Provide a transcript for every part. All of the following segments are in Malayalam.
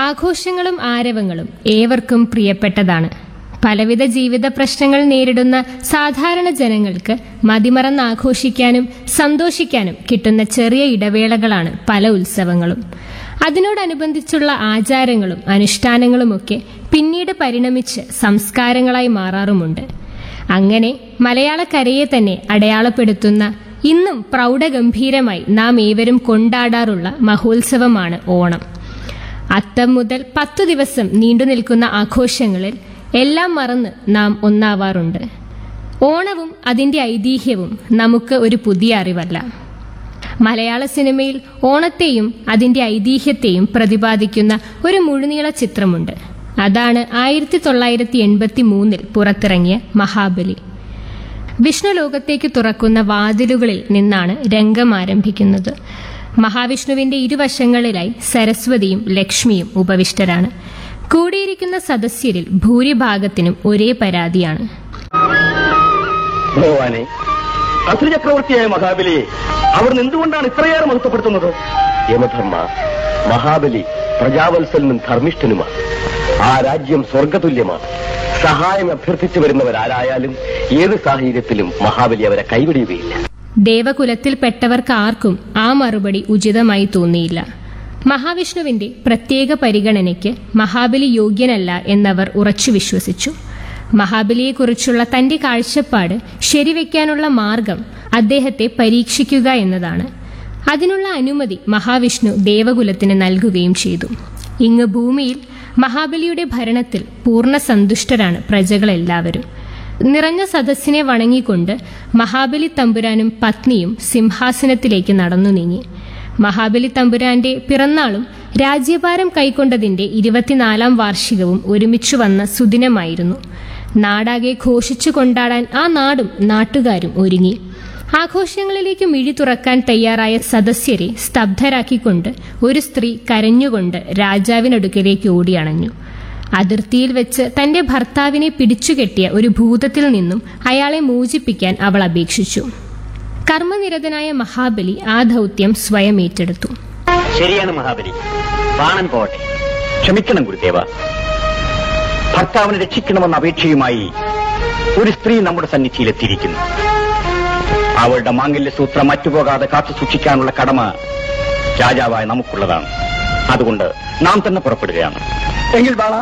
ആഘോഷങ്ങളും ആരവങ്ങളും ഏവർക്കും പ്രിയപ്പെട്ടതാണ് പലവിധ ജീവിത പ്രശ്നങ്ങൾ നേരിടുന്ന സാധാരണ ജനങ്ങൾക്ക് മതിമറന്ന് ആഘോഷിക്കാനും സന്തോഷിക്കാനും കിട്ടുന്ന ചെറിയ ഇടവേളകളാണ് പല ഉത്സവങ്ങളും അതിനോടനുബന്ധിച്ചുള്ള ആചാരങ്ങളും അനുഷ്ഠാനങ്ങളുമൊക്കെ പിന്നീട് പരിണമിച്ച് സംസ്കാരങ്ങളായി മാറാറുമുണ്ട് അങ്ങനെ മലയാളക്കരയെ തന്നെ അടയാളപ്പെടുത്തുന്ന ഇന്നും പ്രൗഢഗംഭീരമായി നാം ഏവരും കൊണ്ടാടാറുള്ള മഹോത്സവമാണ് ഓണം അത്തം മുതൽ പത്തു ദിവസം നീണ്ടു നിൽക്കുന്ന ആഘോഷങ്ങളിൽ എല്ലാം മറന്ന് നാം ഒന്നാവാറുണ്ട് ഓണവും അതിന്റെ ഐതിഹ്യവും നമുക്ക് ഒരു പുതിയ അറിവല്ല മലയാള സിനിമയിൽ ഓണത്തെയും അതിന്റെ ഐതിഹ്യത്തെയും പ്രതിപാദിക്കുന്ന ഒരു മുഴുനീള ചിത്രമുണ്ട് അതാണ് ആയിരത്തി തൊള്ളായിരത്തി എൺപത്തി മൂന്നിൽ പുറത്തിറങ്ങിയ മഹാബലി വിഷ്ണു ലോകത്തേക്ക് തുറക്കുന്ന വാതിലുകളിൽ നിന്നാണ് രംഗം ആരംഭിക്കുന്നത് മഹാവിഷ്ണുവിന്റെ ഇരുവശങ്ങളിലായി സരസ്വതിയും ലക്ഷ്മിയും ഉപവിഷ്ടരാണ് കൂടിയിരിക്കുന്ന സദസ്യരിൽ ഭൂരിഭാഗത്തിനും ഒരേ പരാതിയാണ് ഭഗവാനെ അസുരചക്രവർത്തിയായ മഹാബലിയെ അവർ എന്തുകൊണ്ടാണ് ഇത്രയേറെ മഹത്വപ്പെടുത്തുന്നത് യമധർമ്മ മഹാബലി പ്രജാവത്സലനും ധർമ്മിഷ്ഠനുമാണ് ആ രാജ്യം സ്വർഗതുല്യമാണ് സഹായം അഭ്യർത്ഥിച്ചു വരുന്നവരാരായാലും ഏത് സാഹചര്യത്തിലും മഹാബലി അവരെ കൈവിടുകയില്ല ദേവകുലത്തിൽപ്പെട്ടവർക്ക് ആർക്കും ആ മറുപടി ഉചിതമായി തോന്നിയില്ല മഹാവിഷ്ണുവിന്റെ പ്രത്യേക പരിഗണനയ്ക്ക് മഹാബലി യോഗ്യനല്ല എന്നവർ ഉറച്ചു വിശ്വസിച്ചു മഹാബലിയെക്കുറിച്ചുള്ള തന്റെ കാഴ്ചപ്പാട് ശരിവെക്കാനുള്ള മാർഗം അദ്ദേഹത്തെ പരീക്ഷിക്കുക എന്നതാണ് അതിനുള്ള അനുമതി മഹാവിഷ്ണു ദേവകുലത്തിന് നൽകുകയും ചെയ്തു ഇങ്ങ് ഭൂമിയിൽ മഹാബലിയുടെ ഭരണത്തിൽ പൂർണ്ണ സന്തുഷ്ടരാണ് പ്രജകളെല്ലാവരും നിറഞ്ഞ സദസ്സിനെ വണങ്ങിക്കൊണ്ട് മഹാബലി തമ്പുരാനും പത്നിയും സിംഹാസനത്തിലേക്ക് നടന്നു നീങ്ങി മഹാബലി തമ്പുരാന്റെ പിറന്നാളും രാജ്യഭാരം കൈക്കൊണ്ടതിന്റെ ഇരുപത്തിനാലാം വാർഷികവും ഒരുമിച്ചു വന്ന സുദിനമായിരുന്നു നാടാകെ ഘോഷിച്ചു കൊണ്ടാടാൻ ആ നാടും നാട്ടുകാരും ഒരുങ്ങി ആഘോഷങ്ങളിലേക്ക് മിഴി തുറക്കാൻ തയ്യാറായ സദസ്യരെ സ്തബ്ധരാക്കിക്കൊണ്ട് ഒരു സ്ത്രീ കരഞ്ഞുകൊണ്ട് രാജാവിനടുക്കലേക്ക് ഓടിയണഞ്ഞു അതിർത്തിയിൽ വെച്ച് തന്റെ ഭർത്താവിനെ പിടിച്ചുകെട്ടിയ ഒരു ഭൂതത്തിൽ നിന്നും അയാളെ മോചിപ്പിക്കാൻ അവൾ അപേക്ഷിച്ചു കർമ്മനിരതനായ മഹാബലി ആ ദൗത്യം സ്വയം ഏറ്റെടുത്തു ശരിയാണ് മഹാബലി ബാണൻ പോട്ടെ ക്ഷമിക്കണം ഗുരുദേവ ഭർത്താവിനെ രക്ഷിക്കണമെന്ന അപേക്ഷയുമായി ഒരു സ്ത്രീ നമ്മുടെ സന്നിധിയിലെത്തിയിരിക്കുന്നു അവളുടെ മാംഗല്യ സൂത്രം മറ്റുപോകാതെ കാത്തു സൂക്ഷിക്കാനുള്ള കടമ രാജാവായ നമുക്കുള്ളതാണ് അതുകൊണ്ട് നാം തന്നെ പുറപ്പെടുകയാണ് എങ്കിൽ ബാള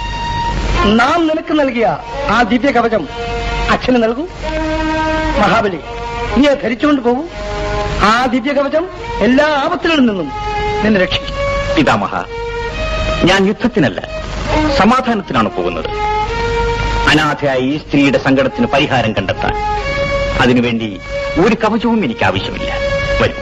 നാം നിനക്ക് നൽകിയ ആ ദിവ്യ കവചം അച്ഛന് നൽകൂ മഹാബലി നീ അത് ധരിച്ചുകൊണ്ട് പോകൂ ആ ദിവ്യ കവചം എല്ലാ ആപത്തുകളിൽ നിന്നും നിന്നെ രക്ഷിക്കും പിതാമഹ ഞാൻ യുദ്ധത്തിനല്ല സമാധാനത്തിനാണ് പോകുന്നത് അനാഥയായ ഈ സ്ത്രീയുടെ സങ്കടത്തിന് പരിഹാരം കണ്ടെത്താൻ അതിനുവേണ്ടി ഒരു കവചവും എനിക്ക് ആവശ്യമില്ല വരൂ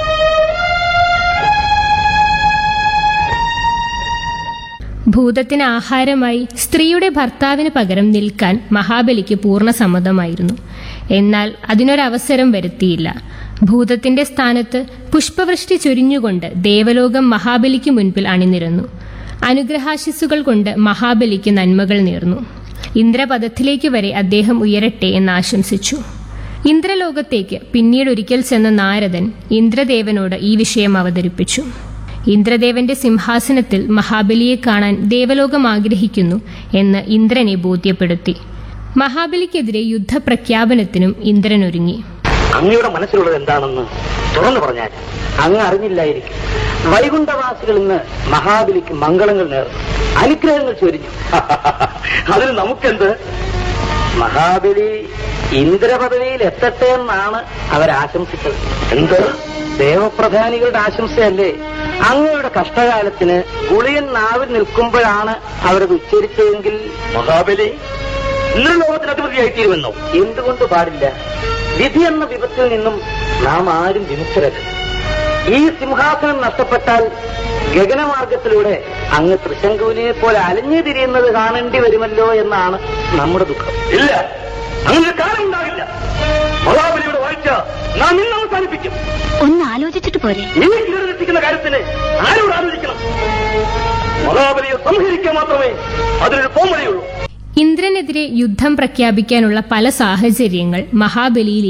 ഭൂതത്തിന് ആഹാരമായി സ്ത്രീയുടെ ഭർത്താവിന് പകരം നിൽക്കാൻ മഹാബലിക്ക് പൂർണ്ണ സമ്മതമായിരുന്നു എന്നാൽ അതിനൊരവസരം വരുത്തിയില്ല ഭൂതത്തിന്റെ സ്ഥാനത്ത് പുഷ്പവൃഷ്ടി ചൊരിഞ്ഞുകൊണ്ട് ദേവലോകം മഹാബലിക്ക് മുൻപിൽ അണിനിരന്നു അനുഗ്രഹാശിസ്സുകൾ കൊണ്ട് മഹാബലിക്ക് നന്മകൾ നേർന്നു ഇന്ദ്രപദത്തിലേക്ക് വരെ അദ്ദേഹം ഉയരട്ടെ എന്ന് ആശംസിച്ചു ഇന്ദ്രലോകത്തേക്ക് പിന്നീട് ഒരിക്കൽ ചെന്ന നാരദൻ ഇന്ദ്രദേവനോട് ഈ വിഷയം അവതരിപ്പിച്ചു ഇന്ദ്രദേവന്റെ സിംഹാസനത്തിൽ മഹാബലിയെ കാണാൻ ദേവലോകം ആഗ്രഹിക്കുന്നു എന്ന് ഇന്ദ്രനെ ബോധ്യപ്പെടുത്തി മഹാബലിക്കെതിരെ യുദ്ധപ്രഖ്യാപനത്തിനും ഇന്ദ്രൻ ഒരുങ്ങി അങ്ങയുടെ മനസ്സിലുള്ളത് എന്താണെന്ന് തുറന്നു പറഞ്ഞാൽ അങ്ങ് അറിഞ്ഞില്ലായിരിക്കും വൈകുണ്ഠവാസികൾ ഇന്ന് മഹാബലിക്ക് മംഗളങ്ങൾ നേർന്നു അനുഗ്രഹങ്ങൾ ചൊരിഞ്ഞു അതിന് നമുക്കെന്ത് മഹാബലി ഇന്ദ്രപദവിയിൽ എത്തട്ടെ എന്നാണ് അവരാശംസിച്ചത് എന്ത് ദേവപ്രധാനികളുടെ ആശംസയല്ലേ അങ്ങയുടെ കഷ്ടകാലത്തിന് ഗുളിയൻ നാവിൽ നിൽക്കുമ്പോഴാണ് അവരത് ഉച്ചരിച്ചതെങ്കിൽ മഹാബലി ഇന്ദ്രലോകത്തിന് അധിപതിയായിത്തീരുമെന്നോ എന്തുകൊണ്ട് പാടില്ല വിധി എന്ന വിപത്തിൽ നിന്നും നാം ആരും വിമുക്തരല്ല ഈ സിംഹാസനം നഷ്ടപ്പെട്ടാൽ ഗഗനമാർഗത്തിലൂടെ അങ്ങ് തൃശങ്കുവിനെ പോലെ അലഞ്ഞു തിരിയുന്നത് കാണേണ്ടി വരുമല്ലോ എന്നാണ് നമ്മുടെ ദുഃഖം ഇല്ല അങ്ങനെ കാലം ഉണ്ടാകില്ല മഹാബലിയുടെ വാഴ്ച നാം ഇന്ന് അവസാനിപ്പിക്കും ഒന്ന് ആലോചിച്ചിട്ട് പോരെ ഈ കീഴെത്തിക്കുന്ന കാര്യത്തിന് ആരോട് ആലോചിക്കണം മഹാബലിയെ സംഹരിക്കാൻ മാത്രമേ അതിനൊരു പോംവഴിയുള്ളൂ ഇന്ദ്രനെതിരെ യുദ്ധം പ്രഖ്യാപിക്കാനുള്ള പല സാഹചര്യങ്ങൾ മഹാബലിയിൽ